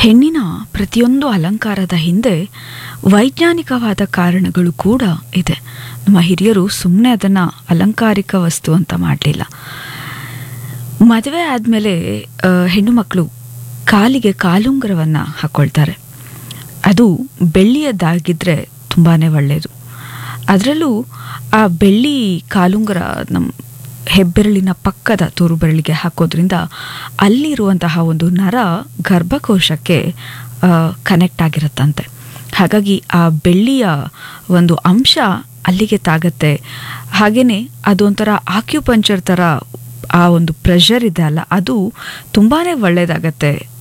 ಹೆಣ್ಣಿನ ಪ್ರತಿಯೊಂದು ಅಲಂಕಾರದ ಹಿಂದೆ ವೈಜ್ಞಾನಿಕವಾದ ಕಾರಣಗಳು ಕೂಡ ಇದೆ ನಮ್ಮ ಹಿರಿಯರು ಸುಮ್ಮನೆ ಅದನ್ನು ಅಲಂಕಾರಿಕ ವಸ್ತು ಅಂತ ಮಾಡಲಿಲ್ಲ ಮದುವೆ ಆದಮೇಲೆ ಹೆಣ್ಣು ಮಕ್ಕಳು ಕಾಲಿಗೆ ಕಾಲುಂಗರವನ್ನು ಹಾಕ್ಕೊಳ್ತಾರೆ ಅದು ಬೆಳ್ಳಿಯದ್ದಾಗಿದ್ದರೆ ತುಂಬಾ ಒಳ್ಳೆಯದು ಅದರಲ್ಲೂ ಆ ಬೆಳ್ಳಿ ಕಾಲುಂಗರ ನಮ್ಮ ಹೆಬ್ಬೆರಳಿನ ಪಕ್ಕದ ತೋರು ಬೆರಳಿಗೆ ಹಾಕೋದ್ರಿಂದ ಅಲ್ಲಿರುವಂತಹ ಒಂದು ನರ ಗರ್ಭಕೋಶಕ್ಕೆ ಕನೆಕ್ಟ್ ಆಗಿರುತ್ತಂತೆ ಹಾಗಾಗಿ ಆ ಬೆಳ್ಳಿಯ ಒಂದು ಅಂಶ ಅಲ್ಲಿಗೆ ತಾಗತ್ತೆ ಹಾಗೆಯೇ ಅದೊಂಥರ ಆಕ್ಯುಪಂಚರ್ ಥರ ಆ ಒಂದು ಪ್ರೆಷರ್ ಇದೆ ಅಲ್ಲ ಅದು ತುಂಬಾ ಒಳ್ಳೆಯದಾಗತ್ತೆ